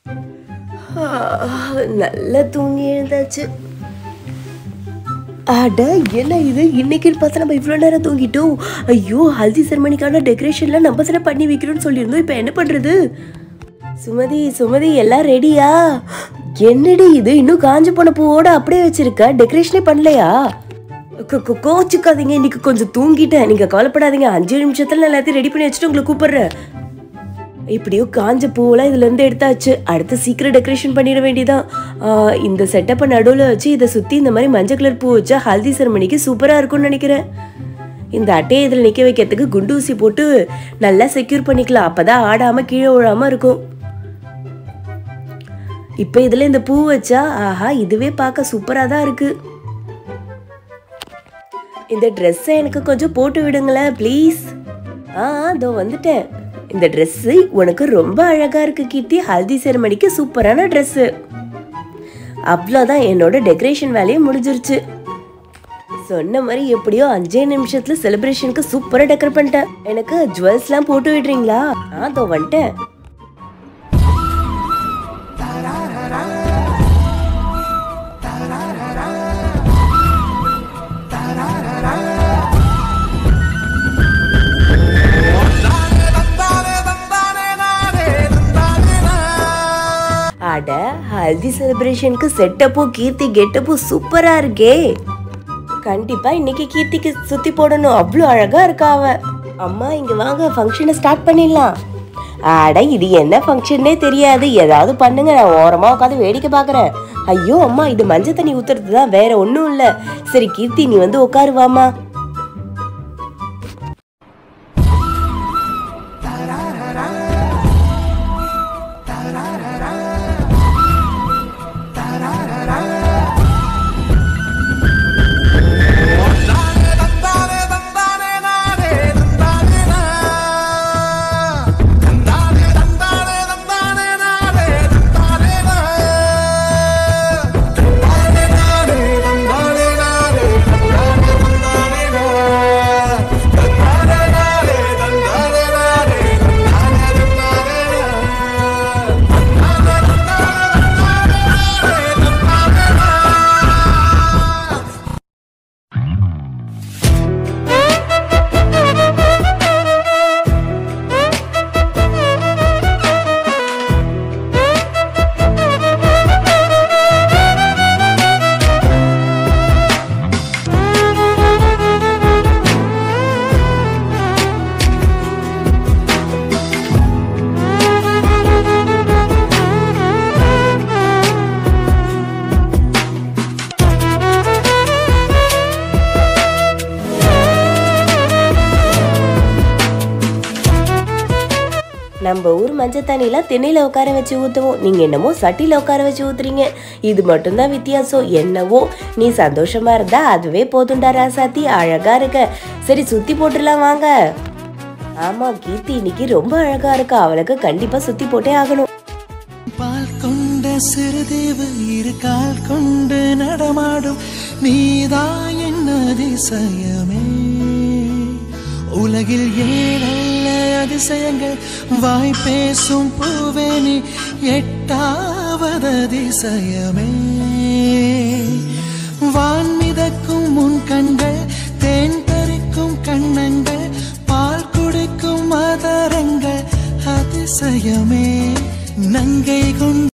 ஆ, நல்லா தூங்கி எழுந்தாச்சு அட என்ன இது இன்னைக்கு பார்த்து நம்ம இவ்வளோ நேரம் தூங்கிட்டோம் ஐயோ ஹல்தி செரமனிக்கான டெக்கரேஷன்லாம் நம்ம தானே பண்ணி வைக்கிறோம்னு சொல்லியிருந்தோம் இப்போ என்ன பண்ணுறது சுமதி சுமதி எல்லாம் ரெடியா என்னடி இது இன்னும் காஞ்சு போன பூவோட அப்படியே வச்சிருக்க டெக்கரேஷனே பண்ணலையா கோ- கோ- கோச்சுக்காதீங்க இன்னைக்கு கொஞ்சம் தூங்கிட்டேன் நீங்க கவலைப்படாதீங்க அஞ்சு நிமிஷத்துல நான் எல்லாத்தையும் ரெடி பண்ணி வச்சுட்டு உங்களை கூப்பிடுறேன் இப்படியோ காஞ்ச பூவெல்லாம் இதுல இருந்து எடுத்தாச்சு அடுத்து சீக்கிரம் டெக்கரேஷன் பண்ணிட வேண்டியதான் ஆஹ் இந்த செட்டப்பை நடுவில் வச்சு இதை சுத்தி இந்த மாதிரி மஞ்சள் கலர் பூ வச்சா ஹல்தி செரமனிக்கு சூப்பரா இருக்கும்னு நினைக்கிறேன் இந்த அட்டையை இதில் நிற்க வைக்கிறதுக்கு குண்டு ஊசி போட்டு நல்லா செக்யூர் பண்ணிக்கலாம் அப்பதான் ஆடாம கீழே விழாம இருக்கும் இப்போ இதில் இந்த பூ வச்சா ஆஹா இதுவே பார்க்க சூப்பராக தான் இருக்கு இந்த ட்ரெஸ்ஸை எனக்கு கொஞ்சம் போட்டு விடுங்களேன் ப்ளீஸ் ஆ இதோ வந்துட்டேன் இந்த ட்ரெஸ்ஸு உனக்கு ரொம்ப அழகா இருக்கு கீர்த்தி ஹல்தி செரமனிக்கு சூப்பரான ட்ரெஸ்ஸு அவ்வளோதான் என்னோட டெக்கரேஷன் வேலையும் முடிஞ்சிருச்சு சொன்ன மாதிரி எப்படியோ அஞ்சே நிமிஷத்துல செலிப்ரேஷனுக்கு சூப்பரா டெக்கரேட் பண்ணிட்டேன் எனக்கு ஜுவல்ஸ்லாம் போட்டு விடுறீங்களா ஆ இதோ வந்துட்டேன் அட ஹல்தி செலிப்ரேஷனுக்கு செட்டப்பும் கீர்த்தி கெட்டப்பும் சூப்பரா இருக்கே கண்டிப்பா இன்னைக்கு கீர்த்திக்கு சுத்தி போடணும் அவ்வளோ அழகா இருக்கா அவ அம்மா இங்க வாங்க ஃபங்க்ஷனை ஸ்டார்ட் பண்ணிடலாம் அட இது என்ன ஃபங்க்ஷன்னே தெரியாது ஏதாவது பண்ணுங்க நான் ஓரமா உட்காந்து வேடிக்கை பார்க்கறேன் ஐயோ அம்மா இது மஞ்சள் தண்ணி ஊத்துறது தான் வேற ஒன்றும் இல்லை சரி கீர்த்தி நீ வந்து உட்காருவாமா நம்ம ஊர் மஞ்சள் தண்ணிலாம் திண்ணையில உட்கார வச்சு ஊத்துவோம் நீங்க என்னமோ சட்டியில உட்கார வச்சு ஊத்துறீங்க இது மட்டும்தான் வித்தியாசம் என்னவோ நீ சந்தோஷமா இருந்தா அதுவே போதும்டா ராசாத்தி அழகா இருக்க சரி சுத்தி போட்டுடலாம் வாங்க ஆமா கீர்த்தி இன்னைக்கு ரொம்ப அழகா இருக்கா அவளுக்கு கண்டிப்பா சுத்தி போட்டே ஆகணும் பால் கொண்ட சிறுதேவு இரு கால் கொண்டு நடமாடும் நீதான் என்ன அதிசயமே உலகில் ஏழல்ல அதிசயங்கள் வாய் பேசும் பூவே நீ எட்டாவது அதிசயமே வான் மிதக்கும் முன் கண்கள் தேன் பறிக்கும் கண்ணங்கள் பால் குடிக்கும் மதரங்கள் அதிசயமே நங்கை கொண்டு